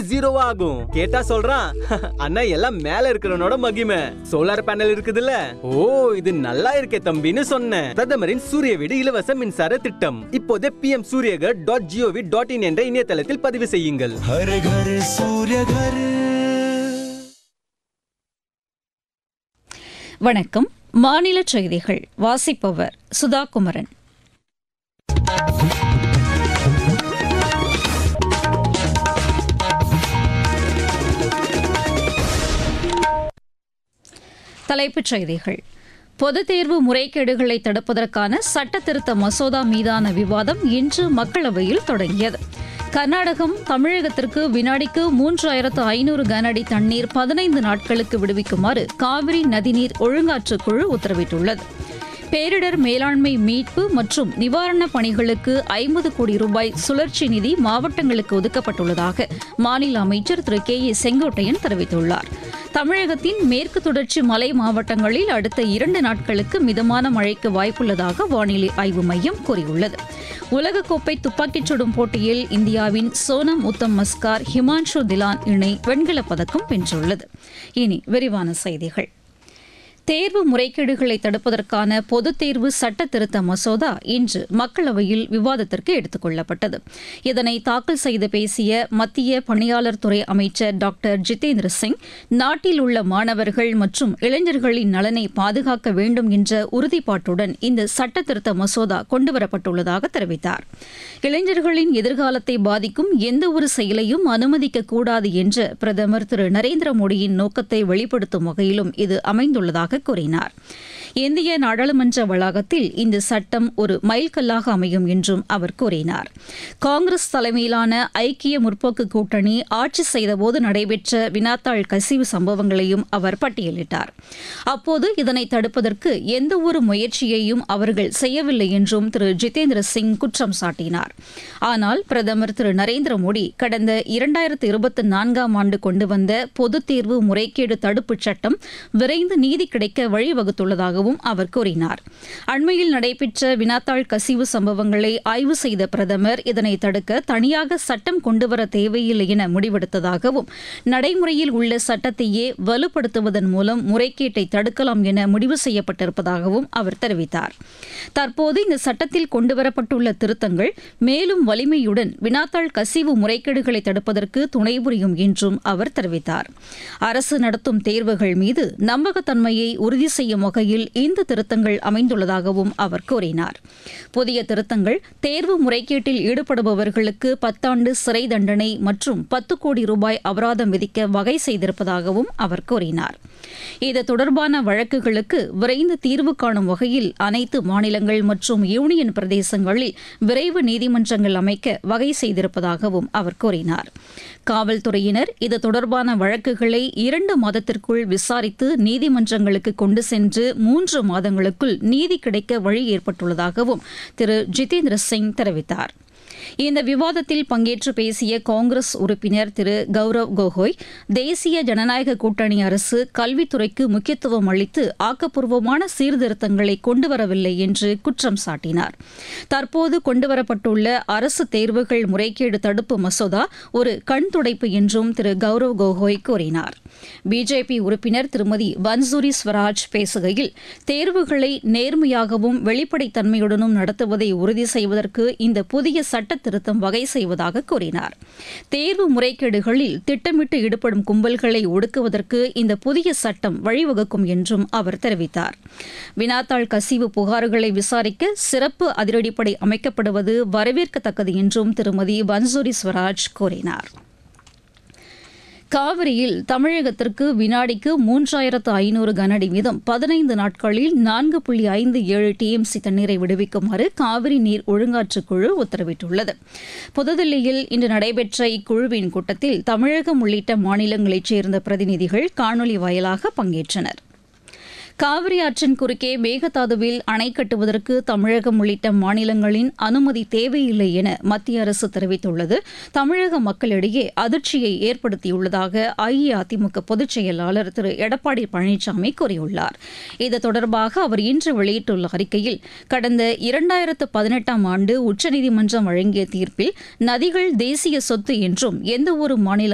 ஜீரோவா ஆகும் கேட்டா சொல்றான் அண்ணா எல்லாம் மேல இருக்கிறவனோட மகிமை சோலார் பேனல் இருக்குதுல்ல ஓ இது நல்லா இருக்கே தம்பின்னு சொன்னேன் பிரதமரின் சூரிய வீடு இலவச மின்சார திட்டம் இப்போதே PM Suryaghar dot GOV dot in என்ற இணையதளத்தில் பதிவு செய்யுங்கள் हर घर सूर्य घर வணக்கம் மாநில செய்திகள் வாசிப்பவர் சுதா குமரன் தலைப்புச் செய்திகள் பொதுத் தேர்வு முறைகேடுகளை தடுப்பதற்கான சட்ட திருத்த மசோதா மீதான விவாதம் இன்று மக்களவையில் தொடங்கியது கர்நாடகம் தமிழகத்திற்கு வினாடிக்கு மூன்றாயிரத்து ஐநூறு கனஅடி தண்ணீர் பதினைந்து நாட்களுக்கு விடுவிக்குமாறு காவிரி நதிநீர் ஒழுங்காற்றுக் குழு உத்தரவிட்டுள்ளது பேரிடர் மேலாண்மை மீட்பு மற்றும் நிவாரணப் பணிகளுக்கு ஐம்பது கோடி ரூபாய் சுழற்சி நிதி மாவட்டங்களுக்கு ஒதுக்கப்பட்டுள்ளதாக மாநில அமைச்சர் திரு கே ஏ செங்கோட்டையன் தெரிவித்துள்ளார் தமிழகத்தின் மேற்கு தொடர்ச்சி மலை மாவட்டங்களில் அடுத்த இரண்டு நாட்களுக்கு மிதமான மழைக்கு வாய்ப்புள்ளதாக வானிலை ஆய்வு மையம் கூறியுள்ளது உலகக்கோப்பை துப்பாக்கிச் சுடும் போட்டியில் இந்தியாவின் சோனம் உத்தம் மஸ்கார் ஹிமான்ஷு திலான் இணை வெண்கலப் பதக்கம் வென்றுள்ளது இனி விரிவான செய்திகள் தேர்வு முறைகேடுகளை தடுப்பதற்கான பொதுத் தேர்வு சட்ட திருத்த மசோதா இன்று மக்களவையில் விவாதத்திற்கு எடுத்துக் கொள்ளப்பட்டது இதனை தாக்கல் செய்து பேசிய மத்திய பணியாளர் துறை அமைச்சர் டாக்டர் ஜிதேந்திர சிங் நாட்டில் உள்ள மாணவர்கள் மற்றும் இளைஞர்களின் நலனை பாதுகாக்க வேண்டும் என்ற உறுதிப்பாட்டுடன் இந்த சட்ட திருத்த மசோதா கொண்டுவரப்பட்டுள்ளதாக தெரிவித்தார் இளைஞர்களின் எதிர்காலத்தை பாதிக்கும் எந்தவொரு செயலையும் அனுமதிக்க கூடாது என்ற பிரதமர் திரு நரேந்திர மோடியின் நோக்கத்தை வெளிப்படுத்தும் வகையிலும் இது அமைந்துள்ளதாக கூறினார் இந்திய நாடாளுமன்ற வளாகத்தில் இந்த சட்டம் ஒரு மைல்கல்லாக அமையும் என்றும் அவர் கூறினார் காங்கிரஸ் தலைமையிலான ஐக்கிய முற்போக்கு கூட்டணி ஆட்சி செய்தபோது நடைபெற்ற வினாத்தாள் கசிவு சம்பவங்களையும் அவர் பட்டியலிட்டார் அப்போது இதனை தடுப்பதற்கு எந்தவொரு முயற்சியையும் அவர்கள் செய்யவில்லை என்றும் திரு ஜிதேந்திர சிங் குற்றம் சாட்டினார் ஆனால் பிரதமர் திரு நரேந்திர மோடி கடந்த இரண்டாயிரத்து இருபத்தி நான்காம் ஆண்டு கொண்டு வந்த பொதுத் தேர்வு முறைகேடு தடுப்புச் சட்டம் விரைந்து நீதி கிடைக்க வழிவகுத்துள்ளதாகவும் அவர் கூறினார் அண்மையில் நடைபெற்ற வினாத்தாள் கசிவு சம்பவங்களை ஆய்வு செய்த பிரதமர் இதனை தடுக்க தனியாக சட்டம் கொண்டுவர தேவையில்லை என முடிவெடுத்ததாகவும் நடைமுறையில் உள்ள சட்டத்தையே வலுப்படுத்துவதன் மூலம் முறைகேட்டை தடுக்கலாம் என முடிவு செய்யப்பட்டிருப்பதாகவும் அவர் தெரிவித்தார் தற்போது இந்த சட்டத்தில் கொண்டுவரப்பட்டுள்ள திருத்தங்கள் மேலும் வலிமையுடன் வினாத்தாள் கசிவு முறைகேடுகளை தடுப்பதற்கு துணை புரியும் என்றும் அவர் தெரிவித்தார் அரசு நடத்தும் தேர்வுகள் மீது நம்பகத்தன்மையை உறுதி செய்யும் வகையில் இந்த திருத்தங்கள் அமைந்துள்ளதாகவும் அவர் கூறினார் புதிய திருத்தங்கள் தேர்வு முறைகேட்டில் ஈடுபடுபவர்களுக்கு பத்தாண்டு சிறை தண்டனை மற்றும் பத்து கோடி ரூபாய் அபராதம் விதிக்க வகை செய்திருப்பதாகவும் அவர் கூறினார் இது தொடர்பான வழக்குகளுக்கு விரைந்து தீர்வு காணும் வகையில் அனைத்து மாநிலங்கள் மற்றும் யூனியன் பிரதேசங்களில் விரைவு நீதிமன்றங்கள் அமைக்க வகை செய்திருப்பதாகவும் அவர் கூறினார் காவல்துறையினர் இது தொடர்பான வழக்குகளை இரண்டு மாதத்திற்குள் விசாரித்து நீதிமன்றங்களுக்கு கொண்டு சென்று மூன்று மாதங்களுக்குள் நீதி கிடைக்க வழி ஏற்பட்டுள்ளதாகவும் திரு ஜிதேந்திர சிங் தெரிவித்தார் இந்த விவாதத்தில் பங்கேற்று பேசிய காங்கிரஸ் உறுப்பினர் திரு கௌரவ் கோகோய் தேசிய ஜனநாயக கூட்டணி அரசு கல்வித்துறைக்கு முக்கியத்துவம் அளித்து ஆக்கப்பூர்வமான சீர்திருத்தங்களை கொண்டுவரவில்லை என்று குற்றம் சாட்டினார் தற்போது கொண்டுவரப்பட்டுள்ள அரசு தேர்வுகள் முறைகேடு தடுப்பு மசோதா ஒரு கண் துடைப்பு என்றும் திரு கௌரவ் கோகோய் கூறினார் பிஜேபி உறுப்பினர் திருமதி பன்சூரி ஸ்வராஜ் பேசுகையில் தேர்வுகளை நேர்மையாகவும் வெளிப்படைத்தன்மையுடனும் நடத்துவதை உறுதி செய்வதற்கு இந்த புதிய சட்ட திருத்தம் வகை செய்வதாக கூறினார் தேர்வு முறைகேடுகளில் திட்டமிட்டு ஈடுபடும் கும்பல்களை ஒடுக்குவதற்கு இந்த புதிய சட்டம் வழிவகுக்கும் என்றும் அவர் தெரிவித்தார் வினாத்தாள் கசிவு புகார்களை விசாரிக்க சிறப்பு அதிரடிப்படை அமைக்கப்படுவது வரவேற்கத்தக்கது என்றும் திருமதி பன்சூரி ஸ்வராஜ் கூறினார் காவிரியில் தமிழகத்திற்கு வினாடிக்கு மூன்றாயிரத்து ஐநூறு கனஅடி வீதம் பதினைந்து நாட்களில் நான்கு புள்ளி ஐந்து ஏழு டிஎம்சி தண்ணீரை விடுவிக்குமாறு காவிரி நீர் ஒழுங்காற்றுக் குழு உத்தரவிட்டுள்ளது புதுதில்லியில் இன்று நடைபெற்ற இக்குழுவின் கூட்டத்தில் தமிழகம் உள்ளிட்ட மாநிலங்களைச் சேர்ந்த பிரதிநிதிகள் காணொலி வாயிலாக பங்கேற்றனர் காவிரி ஆற்றின் குறுக்கே மேகதாதுவில் அணை கட்டுவதற்கு தமிழகம் உள்ளிட்ட மாநிலங்களின் அனுமதி தேவையில்லை என மத்திய அரசு தெரிவித்துள்ளது தமிழக மக்களிடையே அதிர்ச்சியை ஏற்படுத்தியுள்ளதாக அஇஅதிமுக பொதுச் செயலாளர் திரு எடப்பாடி பழனிசாமி கூறியுள்ளார் இது தொடர்பாக அவர் இன்று வெளியிட்டுள்ள அறிக்கையில் கடந்த இரண்டாயிரத்து பதினெட்டாம் ஆண்டு உச்சநீதிமன்றம் வழங்கிய தீர்ப்பில் நதிகள் தேசிய சொத்து என்றும் எந்தவொரு மாநில